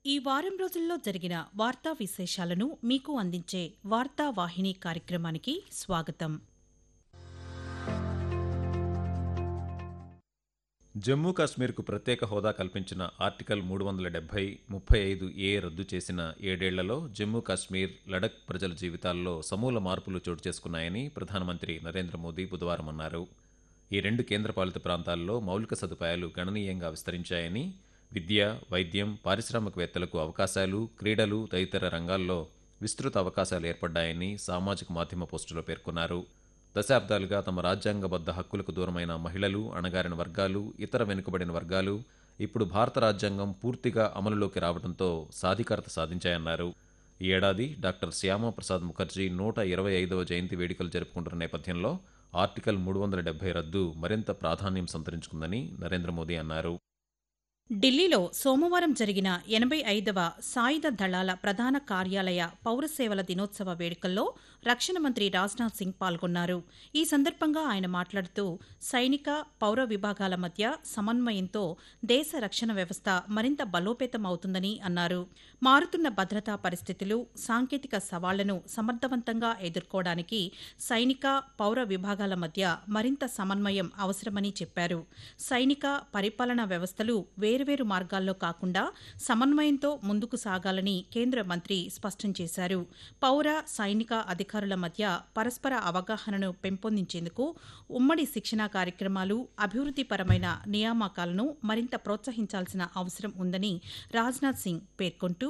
ఈ వారం రోజుల్లో జరిగిన వార్తా విశేషాలను మీకు అందించే వార్తా వాహిని కార్యక్రమానికి స్వాగతం జమ్మూ కాశ్మీర్కు ప్రత్యేక హోదా కల్పించిన ఆర్టికల్ మూడు వందల డెబ్బై ముప్పై ఐదు ఏ రద్దు చేసిన ఏడేళ్లలో జమ్మూ కాశ్మీర్ లడక్ ప్రజల జీవితాల్లో సమూల మార్పులు చోటు చేసుకున్నాయని ప్రధానమంత్రి నరేంద్ర మోదీ బుధవారం అన్నారు ఈ రెండు కేంద్రపాలిత ప్రాంతాల్లో మౌలిక సదుపాయాలు గణనీయంగా విస్తరించాయని విద్య వైద్యం పారిశ్రామికవేత్తలకు అవకాశాలు క్రీడలు తదితర రంగాల్లో విస్తృత అవకాశాలు ఏర్పడ్డాయని సామాజిక మాధ్యమ పోస్టులో పేర్కొన్నారు దశాబ్దాలుగా తమ రాజ్యాంగబద్ధ హక్కులకు దూరమైన మహిళలు అణగారిన వర్గాలు ఇతర వెనుకబడిన వర్గాలు ఇప్పుడు భారత రాజ్యాంగం పూర్తిగా అమలులోకి రావడంతో సాధికారత సాధించాయన్నారు ఈ ఏడాది డాక్టర్ శ్యామాప్రసాద్ ముఖర్జీ నూట ఇరవై ఐదవ జయంతి వేడుకలు జరుపుకుంటున్న నేపథ్యంలో ఆర్టికల్ మూడు వందల డెబ్బై రద్దు మరింత ప్రాధాన్యం సంతరించుకుందని నరేంద్ర మోదీ అన్నారు ఢిల్లీలో సోమవారం జరిగిన ఎనభై ఐదవ సాయుధ దళాల ప్రధాన కార్యాలయ పౌర సేవల దినోత్సవ వేడుకల్లో రక్షణ మంత్రి రాజ్నాథ్ సింగ్ పాల్గొన్నారు ఈ సందర్భంగా ఆయన మాట్లాడుతూ సైనిక పౌర విభాగాల మధ్య సమన్వయంతో దేశ రక్షణ వ్యవస్థ మరింత బలోపేతం అవుతుందని అన్నారు మారుతున్న భద్రతా పరిస్థితులు సాంకేతిక సవాళ్లను సమర్థవంతంగా ఎదుర్కోవడానికి సైనిక పౌర విభాగాల మధ్య మరింత సమన్వయం అవసరమని చెప్పారు సైనిక పరిపాలనా వ్యవస్థలు వేర్వేరు మార్గాల్లో కాకుండా సమన్వయంతో ముందుకు సాగాలని కేంద్ర మంత్రి స్పష్టం చేశారు పౌర సైనిక అధికారుల మధ్య పరస్పర అవగాహనను పెంపొందించేందుకు ఉమ్మడి శిక్షణా కార్యక్రమాలు అభివృద్దిపరమైన నియామకాలను మరింత ప్రోత్సహించాల్సిన అవసరం ఉందని రాజ్నాథ్ సింగ్ పేర్కొంటూ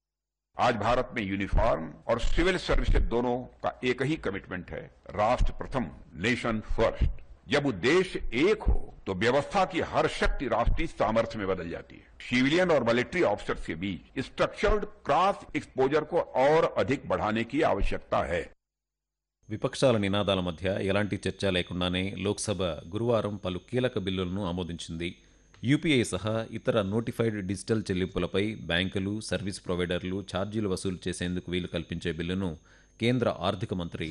आज भारत में यूनिफॉर्म और सिविल सर्विसेज दोनों का एक ही कमिटमेंट है राष्ट्र प्रथम नेशन फर्स्ट जब उद्देश्य एक हो तो व्यवस्था की हर शक्ति राष्ट्रीय सामर्थ्य में बदल जाती है सिविलियन और मिलिट्री ऑफिसर्स के बीच स्ट्रक्चर्ड क्रॉस एक्सपोजर को और अधिक बढ़ाने की आवश्यकता है విపక్షాల నినాదాల మధ్య ఎలాంటి చర్చ లేకుండానే లోక్సభ గురువారం పలు కీలక బిల్లులను ఆమోదించింది యూపీఐ సహా ఇతర నోటిఫైడ్ డిజిటల్ చెల్లింపులపై బ్యాంకులు సర్వీస్ ప్రొవైడర్లు ఛార్జీలు వసూలు చేసేందుకు వీలు కల్పించే బిల్లును కేంద్ర ఆర్థిక మంత్రి